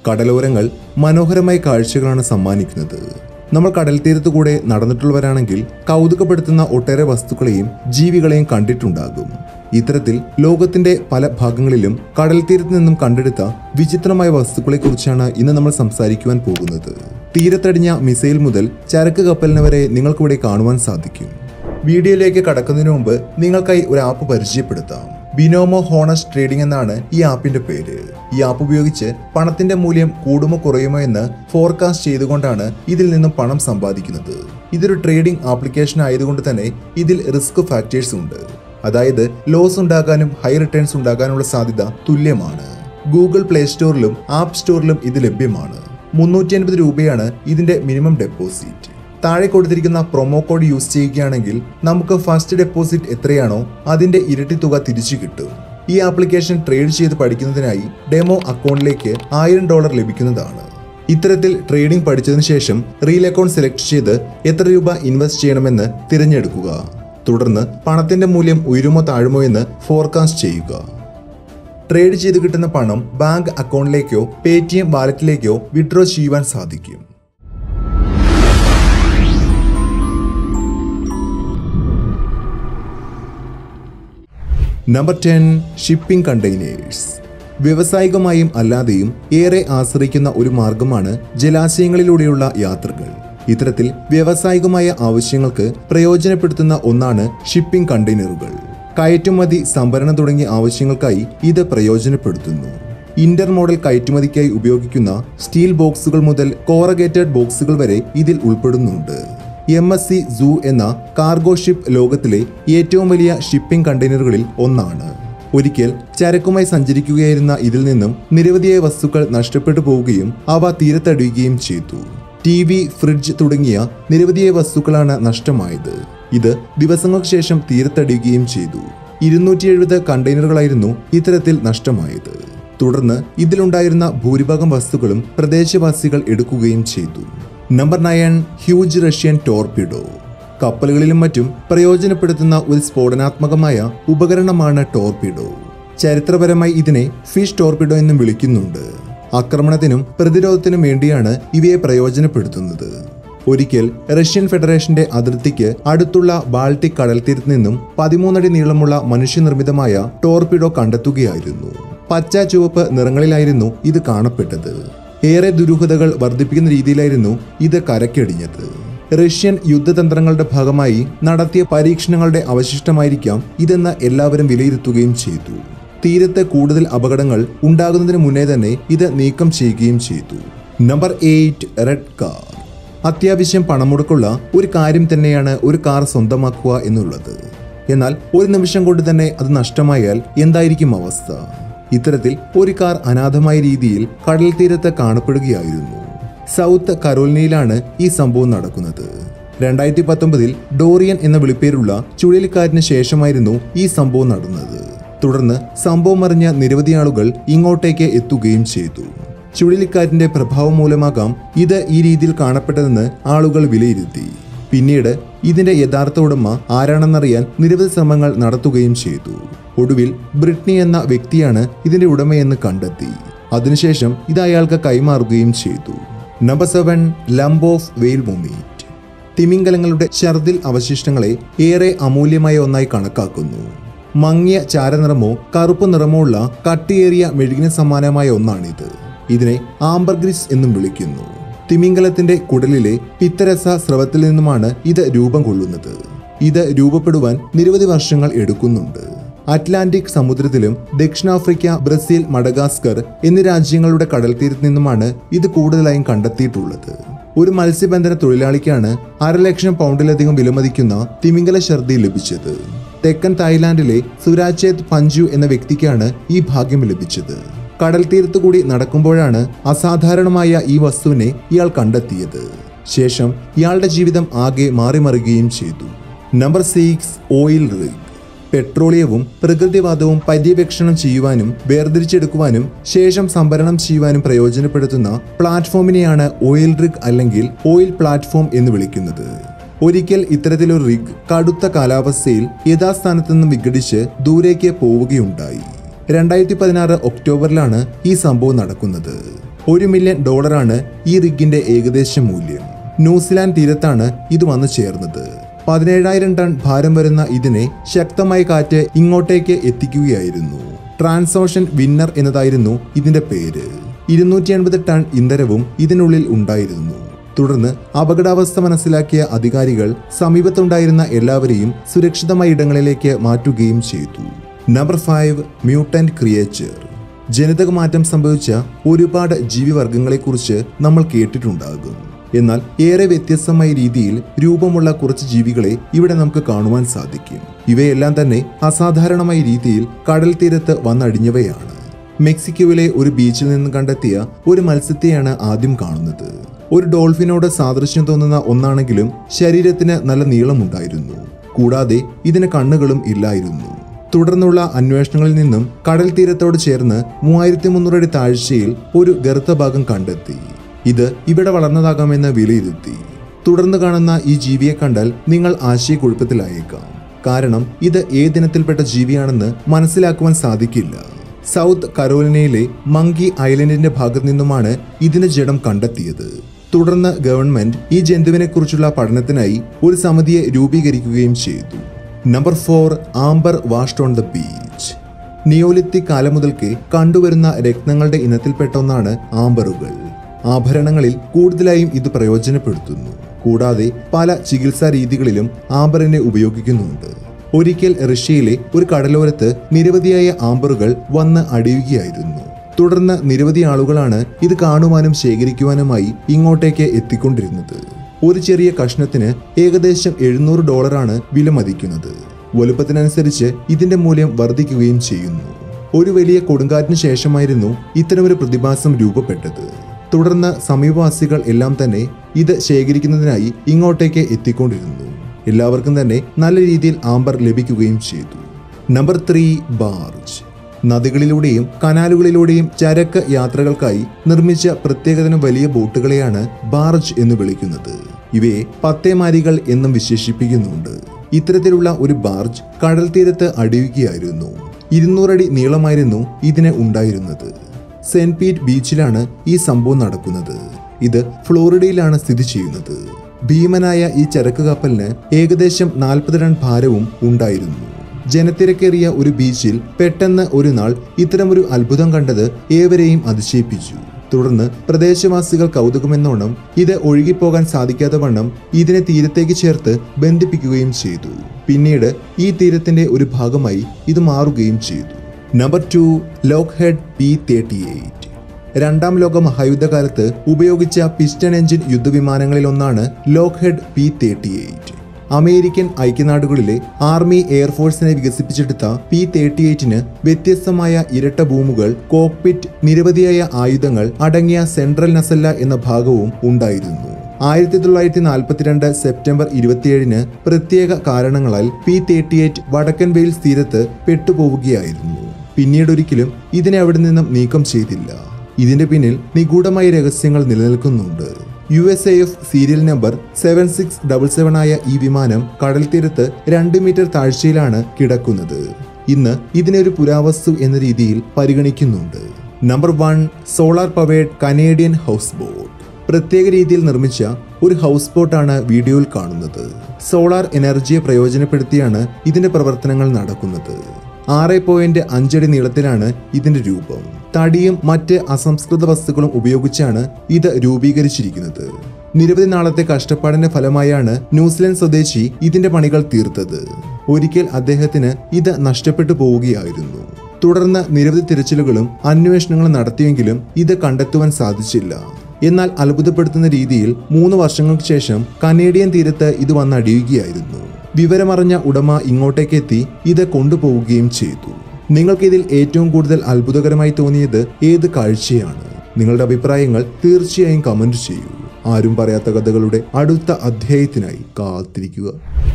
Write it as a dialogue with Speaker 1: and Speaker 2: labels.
Speaker 1: കടലോരങ്ങൾ മനോഹരമായ കാഴ്ചകളാണ് സമ്മാനിക്കുന്നത് നമ്മൾ കടൽ തീരത്തു കൂടെ നടന്നിട്ടുള്ളവരാണെങ്കിൽ കൗതുകപ്പെടുത്തുന്ന ഒട്ടേറെ വസ്തുക്കളെയും ജീവികളെയും കണ്ടിട്ടുണ്ടാകും ഇത്തരത്തിൽ ലോകത്തിന്റെ പല ഭാഗങ്ങളിലും കടൽ തീരത്ത് നിന്നും കണ്ടെടുത്ത വിചിത്രമായ വസ്തുക്കളെക്കുറിച്ചാണ് ഇന്ന് നമ്മൾ സംസാരിക്കുവാൻ പോകുന്നത് തീരത്തടിഞ്ഞ മിസൈൽ മുതൽ ചരക്ക് കപ്പലിന് വരെ നിങ്ങൾക്കിവിടെ കാണുവാൻ സാധിക്കും വീഡിയോയിലേക്ക് കടക്കുന്നതിന് മുമ്പ് നിങ്ങൾക്കായി ഒരു ആപ്പ് പരിചയപ്പെടുത്താം ബിനോമോ ഹോണസ് ട്രേഡിംഗ് എന്നാണ് ഈ ആപ്പിന്റെ പേര് ഈ ആപ്പ് ഉപയോഗിച്ച് പണത്തിന്റെ മൂല്യം കൂടുമോ കുറയുമോ എന്ന് ഫോർകാസ്റ്റ് ചെയ്തുകൊണ്ടാണ് ഇതിൽ നിന്നും പണം സമ്പാദിക്കുന്നത് ഇതൊരു ട്രേഡിംഗ് ആപ്ലിക്കേഷൻ ആയതുകൊണ്ട് തന്നെ ഇതിൽ റിസ്ക് ഫാക്ടേഴ്സ് ഉണ്ട് അതായത് ലോസ് ഉണ്ടാകാനും ഹൈ റിട്ടേൺസ് ഉണ്ടാകാനുള്ള സാധ്യത തുല്യമാണ് ഗൂഗിൾ പ്ലേ സ്റ്റോറിലും ആപ്പ് സ്റ്റോറിലും ഇത് ലഭ്യമാണ് മുന്നൂറ്റി അൻപത് രൂപയാണ് ഇതിന്റെ മിനിമം ഡെപ്പോസിറ്റ് താഴെ കൊടുത്തിരിക്കുന്ന പ്രൊമോ കോഡ് യൂസ് ചെയ്യുകയാണെങ്കിൽ നമുക്ക് ഫസ്റ്റ് ഡെപ്പോസിറ്റ് എത്രയാണോ അതിന്റെ ഇരട്ടി തുക തിരിച്ചു കിട്ടും ഈ ആപ്ലിക്കേഷൻ ട്രേഡ് ചെയ്ത് പഠിക്കുന്നതിനായി ഡെമോ അക്കൗണ്ടിലേക്ക് ആയിരം ഡോളർ ലഭിക്കുന്നതാണ് ഇത്തരത്തിൽ ട്രേഡിംഗ് പഠിച്ചതിനു ശേഷം റീൽ അക്കൗണ്ട് സെലക്ട് ചെയ്ത് എത്ര രൂപ ഇൻവെസ്റ്റ് ചെയ്യണമെന്ന് തിരഞ്ഞെടുക്കുക തുടർന്ന് പണത്തിന്റെ മൂല്യം ഉയരുമോ താഴുമോ എന്ന് ഫോർകാസ്റ്റ് ചെയ്യുക ട്രേഡ് ചെയ്ത് കിട്ടുന്ന പണം ബാങ്ക് അക്കൗണ്ടിലേക്കോ പേ ടി എം വാലറ്റിലേക്കോ വിഡ്രോ ചെയ്യുവാൻ സാധിക്കും നമ്പർ ടെൻ ഷിപ്പിംഗ് കണ്ടെയ്നേഴ്സ് വ്യവസായികമായും അല്ലാതെയും ഏറെ ആശ്രയിക്കുന്ന ഒരു മാർഗമാണ് ജലാശയങ്ങളിലൂടെയുള്ള യാത്രകൾ ഇത്തരത്തിൽ വ്യാവസായികമായ ആവശ്യങ്ങൾക്ക് പ്രയോജനപ്പെടുത്തുന്ന ഒന്നാണ് ഷിപ്പിംഗ് കണ്ടെയ്നറുകൾ കയറ്റുമതി സംഭരണം തുടങ്ങിയ ആവശ്യങ്ങൾക്കായി ഇത് പ്രയോജനപ്പെടുത്തുന്നു ഇന്റർ മോഡൽ കയറ്റുമതിക്കായി ഉപയോഗിക്കുന്ന സ്റ്റീൽ ബോക്സുകൾ മുതൽ കോറഗേറ്റഡ് ബോക്സുകൾ വരെ ഇതിൽ ഉൾപ്പെടുന്നുണ്ട് എം എസ് സി സൂ എന്ന കാർഗോ ഷിപ്പ് ലോകത്തിലെ ഏറ്റവും വലിയ ഷിപ്പിംഗ് കണ്ടെയ്നറുകളിൽ ഒന്നാണ് ഒരിക്കൽ ചരക്കുമായി സഞ്ചരിക്കുകയായിരുന്ന ഇതിൽ നിന്നും നിരവധിയായ വസ്തുക്കൾ നഷ്ടപ്പെട്ടു പോവുകയും അവ തീരത്തടിയുകയും ചെയ്തു ടി വി ഫ്രിഡ്ജ് തുടങ്ങിയ നിരവധിയായ വസ്തുക്കളാണ് നഷ്ടമായത് ഇത് ദിവസങ്ങൾക്ക് ശേഷം തീരത്തടിയുകയും ചെയ്തു ഇരുന്നൂറ്റി എഴുപത് കണ്ടെയ്നറുകളായിരുന്നു ഇത്തരത്തിൽ നഷ്ടമായത് തുടർന്ന് ഇതിലുണ്ടായിരുന്ന ഭൂരിഭാഗം വസ്തുക്കളും പ്രദേശവാസികൾ എടുക്കുകയും ചെയ്തു number nine huge Russian torpedo കപ്പലുകളിലും മറ്റും പ്രയോജനപ്പെടുത്തുന്ന ഒരു സ്ഫോടനാത്മകമായ ഉപകരണമാണ് ടോർപിഡോ ചരിത്രപരമായി ഇതിനെ ഫിഷ് ടോർപിഡോ എന്നും വിളിക്കുന്നുണ്ട് ആക്രമണത്തിനും പ്രതിരോധത്തിനും വേണ്ടിയാണ് ഇവയെ പ്രയോജനപ്പെടുത്തുന്നത് ഒരിക്കൽ റഷ്യൻ ഫെഡറേഷന്റെ അതിർത്തിക്ക് അടുത്തുള്ള ബാൾട്ടിക് കടൽത്തീരത്ത് നിന്നും പതിമൂന്നടി നീളമുള്ള മനുഷ്യനിർമ്മിതമായ ടോർപിഡോ കണ്ടെത്തുകയായിരുന്നു പച്ച ചുവപ്പ് നിറങ്ങളിലായിരുന്നു ഇത് കാണപ്പെട്ടത് ഏറെ ദുരൂഹതകൾ വർദ്ധിപ്പിക്കുന്ന രീതിയിലായിരുന്നു ഇത് കരക്കടിഞ്ഞത് റഷ്യൻ യുദ്ധതന്ത്രങ്ങളുടെ ഭാഗമായി നടത്തിയ പരീക്ഷണങ്ങളുടെ അവശിഷ്ടമായിരിക്കാം ഇതെന്ന് എല്ലാവരും വിലയിരുത്തുകയും ചെയ്തു തീരത്ത് കൂടുതൽ അപകടങ്ങൾ ഉണ്ടാകുന്നതിന് മുന്നേ തന്നെ ഇത് നീക്കം ചെയ്യുകയും ചെയ്തു നമ്പർ എയ്റ്റ് റെഡ് കാർ അത്യാവശ്യം പണമുടക്കുള്ള ഒരു കാര്യം തന്നെയാണ് ഒരു കാർ സ്വന്തമാക്കുക എന്നുള്ളത് എന്നാൽ ഒരു നിമിഷം കൊണ്ട് തന്നെ അത് നഷ്ടമായാൽ എന്തായിരിക്കും അവസ്ഥ ഇത്തരത്തിൽ ഒരു കാർ അനാഥമായ രീതിയിൽ കടൽ തീരത്ത് കാണപ്പെടുകയായിരുന്നു സൗത്ത് കരോലിനയിലാണ് ഈ സംഭവം നടക്കുന്നത് രണ്ടായിരത്തി പത്തൊമ്പതിൽ ഡോറിയൻ എന്ന വിളിപ്പേരുള്ള ചുഴലിക്കാറ്റിന് ശേഷമായിരുന്നു ഈ സംഭവം നടന്നത് തുടർന്ന് സംഭവം അറിഞ്ഞ നിരവധി ആളുകൾ ഇങ്ങോട്ടേക്ക് എത്തുകയും ചെയ്തു ചുഴലിക്കാറ്റിന്റെ പ്രഭാവം മൂലമാകാം ഇത് ഈ രീതിയിൽ കാണപ്പെട്ടതെന്ന് ആളുകൾ വിലയിരുത്തി പിന്നീട് ഇതിന്റെ യഥാർത്ഥ ഉടമ ആരാണെന്നറിയാൻ നിരവധി ശ്രമങ്ങൾ നടത്തുകയും ചെയ്തു ഒടുവിൽ ബ്രിട്നി എന്ന വ്യക്തിയാണ് ഇതിന്റെ ഉടമയെന്ന് കണ്ടെത്തി അതിനുശേഷം ഇത് അയാൾക്ക് കൈമാറുകയും ചെയ്തു നമ്പർ സെവൻ ലംബ് ഓഫ് വെയിൽ മൊമീറ്റ് തിമിംഗലങ്ങളുടെ ഛർദിൽ അവശിഷ്ടങ്ങളെ ഏറെ അമൂല്യമായ ഒന്നായി കണക്കാക്കുന്നു മങ്ങിയ ചാരനിറമോ കറുപ്പ് നിറമോ ഉള്ള കട്ടിയേറിയ മെഴുകിന് സമാനമായ ഒന്നാണിത് ഇതിനെ ആംബർഗ്രിസ് എന്നും വിളിക്കുന്നു തിമിംഗലത്തിന്റെ കുടലിലെ പിത്തരസ സ്രവത്തിൽ നിന്നുമാണ് ഇത് രൂപം കൊള്ളുന്നത് ഇത് രൂപപ്പെടുവാൻ നിരവധി വർഷങ്ങൾ എടുക്കുന്നുണ്ട് അറ്റ്ലാന്റിക് സമുദ്രത്തിലും ദക്ഷിണാഫ്രിക്ക ബ്രസീൽ മഡഗാസ്കർ എന്നീ രാജ്യങ്ങളുടെ കടൽത്തീരത്ത് നിന്നുമാണ് ഇത് കൂടുതലായും കണ്ടെത്തിയിട്ടുള്ളത് ഒരു മത്സ്യബന്ധന തൊഴിലാളിക്കാണ് അരലക്ഷം പൗണ്ടിലധികം വിലമതിക്കുന്ന തിമിംഗല ഛർദി ലഭിച്ചത് തെക്കൻ തായ്ലാന്റിലെ സുരാചേത് പഞ്ചു എന്ന വ്യക്തിക്കാണ് ഈ ഭാഗ്യം ലഭിച്ചത് കടൽ തീരത്തു കൂടി നടക്കുമ്പോഴാണ് അസാധാരണമായ ഈ വസ്തുവിനെ ഇയാൾ കണ്ടെത്തിയത് ശേഷം ഇയാളുടെ ജീവിതം ആകെ മാറിമറിയുകയും ചെയ്തു നമ്പർ സിക്സ് ഓയിൽ റിഗ് പെട്രോളിയവും പ്രകൃതിവാദവും പര്യവേക്ഷണം ചെയ്യുവാനും വേർതിരിച്ചെടുക്കുവാനും ശേഷം സംഭരണം ചെയ്യുവാനും പ്രയോജനപ്പെടുത്തുന്ന പ്ലാറ്റ്ഫോമിനെയാണ് ഓയിൽ റിഗ് അല്ലെങ്കിൽ ഓയിൽ പ്ലാറ്റ്ഫോം എന്ന് വിളിക്കുന്നത് ഒരിക്കൽ ഇത്തരത്തിലൊരു റിഗ് കടുത്ത കാലാവസ്ഥയിൽ യഥാസ്ഥാനത്ത് നിന്നും വിഘടിച്ച് ദൂരേക്ക് പോവുകയുണ്ടായി രണ്ടായിരത്തി പതിനാറ് ഒക്ടോബറിലാണ് ഈ സംഭവം നടക്കുന്നത് ഒരു മില്യൺ ഡോളറാണ് ഈ റിഗിന്റെ ഏകദേശ മൂല്യം ന്യൂസിലാൻഡ് തീരത്താണ് ഇത് വന്നു ചേർന്നത് പതിനേഴായിരം ടൺ ഭാരം വരുന്ന ഇതിനെ ശക്തമായ കാറ്റ് ഇങ്ങോട്ടേക്ക് എത്തിക്കുകയായിരുന്നു ട്രാൻസോഷൻ വിന്നർ എന്നതായിരുന്നു ഇതിന്റെ പേര് ഇരുന്നൂറ്റി അൻപത് ടൺ ഇന്ധനവും ഇതിനുള്ളിൽ ഉണ്ടായിരുന്നു തുടർന്ന് അപകടാവസ്ഥ മനസ്സിലാക്കിയ അധികാരികൾ സമീപത്തുണ്ടായിരുന്ന എല്ലാവരെയും സുരക്ഷിതമായ ഇടങ്ങളിലേക്ക് മാറ്റുകയും ചെയ്തു നമ്പർ ഫൈവ് മ്യൂട്ടന്റ് ക്രിയേച്ചർ ജനിതക മാറ്റം സംഭവിച്ച ഒരുപാട് ജീവിവർഗങ്ങളെക്കുറിച്ച് നമ്മൾ കേട്ടിട്ടുണ്ടാകും എന്നാൽ ഏറെ വ്യത്യസ്തമായ രീതിയിൽ രൂപമുള്ള കുറച്ച് ജീവികളെ ഇവിടെ നമുക്ക് കാണുവാൻ സാധിക്കും ഇവയെല്ലാം തന്നെ അസാധാരണമായ രീതിയിൽ കടൽ തീരത്ത് വന്നടിഞ്ഞവയാണ് മെക്സിക്കോയിലെ ഒരു ബീച്ചിൽ നിന്ന് കണ്ടെത്തിയ ഒരു മത്സ്യത്തെയാണ് ആദ്യം കാണുന്നത് ഒരു ഡോൾഫിനോട് സാദൃശ്യം തോന്നുന്ന ഒന്നാണെങ്കിലും ശരീരത്തിന് നല്ല നീളമുണ്ടായിരുന്നു കൂടാതെ ഇതിന് കണ്ണുകളും ഇല്ലായിരുന്നു തുടർന്നുള്ള അന്വേഷണങ്ങളിൽ നിന്നും കടൽ തീരത്തോട് ചേർന്ന് മൂവായിരത്തി മുന്നൂറ് അടി താഴ്ചയിൽ ഒരു ഗർത്ത ഭാഗം കണ്ടെത്തി ഇത് ഇവിടെ വളർന്നതാകാമെന്ന് വിലയിരുത്തി തുടർന്ന് കാണുന്ന ഈ ജീവിയെ കണ്ടാൽ നിങ്ങൾ ആശയക്കുഴപ്പത്തിലായേക്കാം കാരണം ഇത് ഏതിനത്തിൽപ്പെട്ട ജീവിയാണെന്ന് മനസ്സിലാക്കുവാൻ സാധിക്കില്ല സൗത്ത് കരോലിനയിലെ മങ്കി ഐലൻഡിന്റെ ഭാഗത്തു നിന്നുമാണ് ഇതിന്റെ ജഡം കണ്ടെത്തിയത് തുടർന്ന് ഗവൺമെന്റ് ഈ ജന്തുവിനെക്കുറിച്ചുള്ള പഠനത്തിനായി ഒരു സമിതിയെ രൂപീകരിക്കുകയും ചെയ്തു number four amber washed on the beach neolithic കാലം മുതൽക്ക് കണ്ടുവരുന്ന രത്നങ്ങളുടെ ഇനത്തിൽപ്പെട്ട ഒന്നാണ് ആംബറുകൾ ആഭരണങ്ങളിൽ കൂടുതലായും ഇത് പ്രയോജനപ്പെടുത്തുന്നു കൂടാതെ പല ചികിത്സാ രീതികളിലും ആംബറിനെ ഉപയോഗിക്കുന്നുണ്ട് ഒരിക്കൽ റഷ്യയിലെ ഒരു കടലോരത്ത് നിരവധിയായ ആംബറുകൾ വന്ന് അടിയുകയായിരുന്നു തുടർന്ന് നിരവധി ആളുകളാണ് ഇത് കാണുവാനും ശേഖരിക്കുവാനുമായി ഇങ്ങോട്ടേക്ക് എത്തിക്കൊണ്ടിരുന്നത് ഒരു ചെറിയ കഷ്ണത്തിന് ഏകദേശം എഴുന്നൂറ് ഡോളറാണ് വില മതിക്കുന്നത് വലുപ്പത്തിനനുസരിച്ച് ഇതിന്റെ മൂല്യം വർദ്ധിക്കുകയും ചെയ്യുന്നു ഒരു വലിയ കൊടുങ്കാറ്റിന് ശേഷമായിരുന്നു ഇത്തരമൊരു പ്രതിഭാസം രൂപപ്പെട്ടത് തുടർന്ന് സമീപവാസികൾ എല്ലാം തന്നെ ഇത് ശേഖരിക്കുന്നതിനായി ഇങ്ങോട്ടേക്ക് എത്തിക്കൊണ്ടിരുന്നു എല്ലാവർക്കും തന്നെ നല്ല രീതിയിൽ ആംബർ ലഭിക്കുകയും ചെയ്തു നമ്പർ ത്രീ ബാർജ് നദികളിലൂടെയും കനാലുകളിലൂടെയും ചരക്ക് യാത്രകൾക്കായി നിർമ്മിച്ച പ്രത്യേകതരം വലിയ ബോട്ടുകളെയാണ് ബാർജ് എന്ന് വിളിക്കുന്നത് ഇവയെ പത്തേമാരികൾ എന്നും വിശേഷിപ്പിക്കുന്നുണ്ട് ഇത്തരത്തിലുള്ള ഒരു ബാർജ് കടൽ തീരത്ത് അടിയുകയായിരുന്നു ഇരുന്നൂറടി നീളമായിരുന്നു ഇതിന് ഉണ്ടായിരുന്നത് സെന്റ് പീറ്റ് ബീച്ചിലാണ് ഈ സംഭവം നടക്കുന്നത് ഇത് ഫ്ലോറിഡയിലാണ് സ്ഥിതി ചെയ്യുന്നത് ഭീമനായ ഈ ചരക്ക് കപ്പലിന് ഏകദേശം നാൽപ്പത് ടൺ ഭാരവും ഉണ്ടായിരുന്നു ജനത്തിരക്കേറിയ ഒരു ബീച്ചിൽ പെട്ടെന്ന് ഒരു നാൾ ഇത്തരമൊരു അത്ഭുതം കണ്ടത് ഏവരെയും അതിശയിപ്പിച്ചു തുടർന്ന് പ്രദേശവാസികൾ കൗതുകമെന്നോണം ഇത് ഒഴുകിപ്പോകാൻ സാധിക്കാത്ത വണ്ണം ഇതിനെ തീരത്തേക്ക് ചേർത്ത് ബന്ധിപ്പിക്കുകയും ചെയ്തു പിന്നീട് ഈ തീരത്തിന്റെ ഒരു ഭാഗമായി ഇത് മാറുകയും ചെയ്തു number two Lockheed P thirty eight രണ്ടാം ലോക മഹായുദ്ധകാലത്ത് ഉപയോഗിച്ച പിസ്റ്റൺ എഞ്ചിൻ യുദ്ധവിമാനങ്ങളിൽ ഒന്നാണ് Lockheed P thirty eight American ഐക്യനാടുകളിലെ ആർമി എയർഫോഴ്സിനെ വികസിപ്പിച്ചെടുത്ത പി തേർട്ടി എയ്റ്റിന് വ്യത്യസ്തമായ ഇരട്ട ബൂമുകൾ കോക്പിറ്റ് നിരവധിയായ ആയുധങ്ങൾ അടങ്ങിയ സെൻട്രൽ നസല്ല എന്ന ഭാഗവും ഉണ്ടായിരുന്നു ആയിരത്തി തൊള്ളായിരത്തി നാൽപ്പത്തിരണ്ട് സെപ്റ്റംബർ ഇരുപത്തിയേഴിന് പ്രത്യേക കാരണങ്ങളാൽ പി തേർട്ടി എയ്റ്റ് വടക്കൻ വെയിൽസ് തീരത്ത് പെട്ടുപോവുകയായിരുന്നു പിന്നീടൊരിക്കലും ഇതിനെ അവിടെ നിന്നും നീക്കം ചെയ്തില്ല ഇതിന്റെ പിന്നിൽ നിഗൂഢമായ രഹസ്യങ്ങൾ നിലനിൽക്കുന്നുണ്ട് U S A F serial number seven six double seven ആയ ഈ വിമാനം കടൽ തീരത്ത് രണ്ട് മീറ്റർ താഴ്ചയിലാണ് കിടക്കുന്നത് ഇന്ന് ഇതിനെ ഒരു പുരാവസ്തു എന്ന രീതിയിൽ പരിഗണിക്കുന്നുണ്ട് number one solar powered Canadian houseboat പ്രത്യേക രീതിയിൽ നിർമ്മിച്ച ഒരു ഹൗസ് ബോട്ടാണ് വീഡിയോയിൽ കാണുന്നത് സോളാർ എനർജിയെ പ്രയോജനപ്പെടുത്തിയാണ് ഇതിന്റെ പ്രവർത്തനങ്ങൾ നടക്കുന്നത് ആറ് പോയിന്റ് അഞ്ചടി നീളത്തിലാണ് ഇതിന്റെ രൂപം തടിയും മറ്റ് അസംസ്കൃത വസ്തുക്കളും ഉപയോഗിച്ചാണ് ഇത് രൂപീകരിച്ചിരിക്കുന്നത് നിരവധി നാളത്തെ കഷ്ടപ്പാടിന്റെ ഫലമായാണ് ന്യൂസിലൻഡ് സ്വദേശി ഇതിന്റെ പണികൾ തീർത്തത് ഒരിക്കൽ അദ്ദേഹത്തിന് ഇത് നഷ്ടപ്പെട്ടു പോവുകയായിരുന്നു തുടർന്ന് നിരവധി തിരച്ചിലുകളും അന്വേഷണങ്ങളും നടത്തിയെങ്കിലും ഇത് കണ്ടെത്തുവാൻ സാധിച്ചില്ല എന്നാൽ അത്ഭുതപ്പെടുത്തുന്ന രീതിയിൽ മൂന്ന് വർഷങ്ങൾക്ക് ശേഷം കനേഡിയൻ തീരത്ത് ഇത് വന്നടിയുകയായിരുന്നു വിവരമറിഞ്ഞ ഉടമ ഇങ്ങോട്ടേക്ക് എത്തി ഇത് കൊണ്ടുപോവുകയും ചെയ്തു നിങ്ങൾക്കിതിൽ ഏറ്റവും കൂടുതൽ അത്ഭുതകരമായി തോന്നിയത് ഏത് കാഴ്ചയാണ് നിങ്ങളുടെ അഭിപ്രായങ്ങൾ തീർച്ചയായും കമന്റ് ചെയ്യൂ ആരും പറയാത്ത കഥകളുടെ അടുത്ത അധ്യായത്തിനായി കാത്തിരിക്കുക